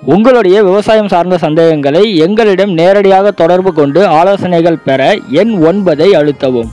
உங்களுடைய விவசாயம் சார்ந்த சந்தேகங்களை எங்களிடம் நேரடியாக தொடர்பு கொண்டு ஆலோசனைகள் பெற எண் ஒன்பதை அழுத்தவும்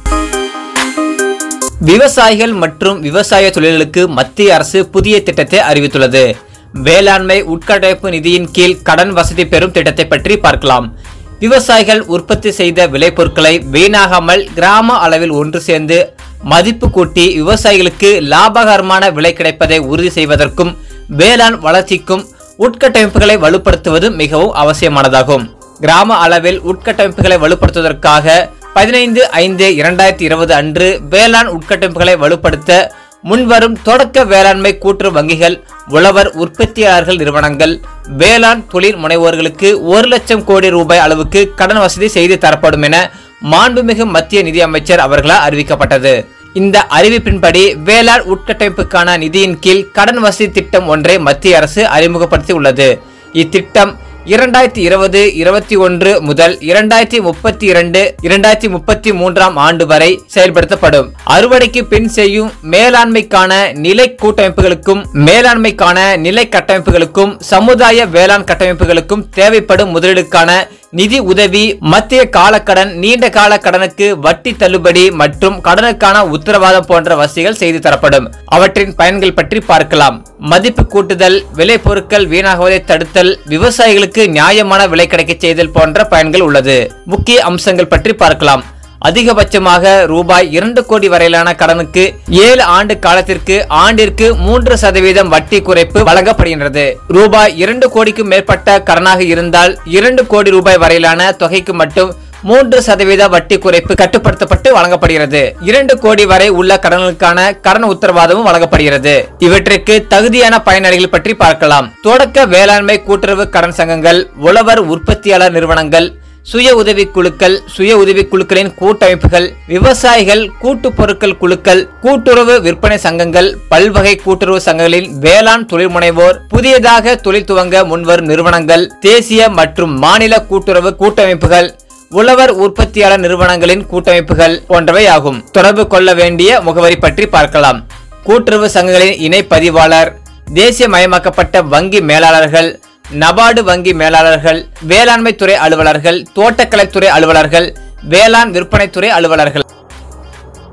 விவசாயிகள் மற்றும் விவசாய தொழில்களுக்கு மத்திய அரசு புதிய திட்டத்தை அறிவித்துள்ளது வேளாண்மை உட்கட்டமைப்பு நிதியின் கீழ் கடன் வசதி பெறும் திட்டத்தை பற்றி பார்க்கலாம் விவசாயிகள் உற்பத்தி செய்த விளைபொருட்களை வீணாகாமல் கிராம அளவில் ஒன்று சேர்ந்து மதிப்பு கூட்டி விவசாயிகளுக்கு லாபகரமான விலை கிடைப்பதை உறுதி செய்வதற்கும் வேளாண் வளர்ச்சிக்கும் உட்கட்டமைப்புகளை வலுப்படுத்துவது மிகவும் அவசியமானதாகும் கிராம அளவில் உட்கட்டமைப்புகளை வலுப்படுத்துவதற்காக பதினைந்து ஐந்து இரண்டாயிரத்தி இருபது அன்று வேளாண் உட்கட்டமைப்புகளை வலுப்படுத்த முன்வரும் தொடக்க வேளாண்மை கூட்டுறவு வங்கிகள் உழவர் உற்பத்தியாளர்கள் நிறுவனங்கள் வேளாண் தொழில் முனைவோர்களுக்கு ஒரு லட்சம் கோடி ரூபாய் அளவுக்கு கடன் வசதி செய்து தரப்படும் என மாண்புமிகு மத்திய நிதி அமைச்சர் அவர்களால் அறிவிக்கப்பட்டது இந்த அறிவிப்பின்படி வேளாண் உட்கட்டமைப்புக்கான நிதியின் கீழ் கடன் வசதி திட்டம் ஒன்றை மத்திய அரசு அறிமுகப்படுத்தி உள்ளது இத்திட்டம் இரண்டாயிரத்தி இருபது இருபத்தி ஒன்று முதல் இரண்டாயிரத்தி முப்பத்தி இரண்டு இரண்டாயிரத்தி முப்பத்தி மூன்றாம் ஆண்டு வரை செயல்படுத்தப்படும் அறுவடைக்கு பின் செய்யும் மேலாண்மைக்கான நிலை கூட்டமைப்புகளுக்கும் மேலாண்மைக்கான நிலை கட்டமைப்புகளுக்கும் சமுதாய வேளாண் கட்டமைப்புகளுக்கும் தேவைப்படும் முதலீடுக்கான நிதி உதவி மத்திய காலக்கடன் நீண்ட கால கடனுக்கு வட்டி தள்ளுபடி மற்றும் கடனுக்கான உத்தரவாதம் போன்ற வசதிகள் செய்து தரப்படும் அவற்றின் பயன்கள் பற்றி பார்க்கலாம் மதிப்பு கூட்டுதல் விலை பொருட்கள் வீணாகுவதை தடுத்தல் விவசாயிகளுக்கு நியாயமான விலை கிடைக்கச் செய்தல் போன்ற பயன்கள் உள்ளது முக்கிய அம்சங்கள் பற்றி பார்க்கலாம் அதிகபட்சமாக ரூபாய் இரண்டு கோடி வரையிலான கடனுக்கு ஏழு ஆண்டு காலத்திற்கு ஆண்டிற்கு மூன்று சதவீதம் வட்டி குறைப்பு வழங்கப்படுகின்றது ரூபாய் இரண்டு கோடிக்கும் மேற்பட்ட கடனாக இருந்தால் இரண்டு கோடி ரூபாய் வரையிலான தொகைக்கு மட்டும் மூன்று சதவீத வட்டி குறைப்பு கட்டுப்படுத்தப்பட்டு வழங்கப்படுகிறது இரண்டு கோடி வரை உள்ள கடன்களுக்கான கடன் உத்தரவாதமும் வழங்கப்படுகிறது இவற்றிற்கு தகுதியான பயனாளிகள் பற்றி பார்க்கலாம் தொடக்க வேளாண்மை கூட்டுறவு கடன் சங்கங்கள் உழவர் உற்பத்தியாளர் நிறுவனங்கள் சுய உதவி குழுக்கள் சுய உதவி குழுக்களின் கூட்டமைப்புகள் விவசாயிகள் கூட்டு பொருட்கள் குழுக்கள் கூட்டுறவு விற்பனை சங்கங்கள் பல்வகை கூட்டுறவு சங்கங்களின் வேளாண் தொழில் முனைவோர் புதியதாக தொழில் துவங்க முன்வரும் நிறுவனங்கள் தேசிய மற்றும் மாநில கூட்டுறவு கூட்டமைப்புகள் உழவர் உற்பத்தியாளர் நிறுவனங்களின் கூட்டமைப்புகள் போன்றவை ஆகும் தொடர்பு கொள்ள வேண்டிய முகவரி பற்றி பார்க்கலாம் கூட்டுறவு சங்கங்களின் இணை பதிவாளர் தேசியமயமாக்கப்பட்ட வங்கி மேலாளர்கள் நபார்டு வங்கி மேலாளர்கள் வேளாண்மை துறை அலுவலர்கள் தோட்டக்கலைத்துறை அலுவலர்கள் வேளாண் விற்பனைத்துறை அலுவலர்கள்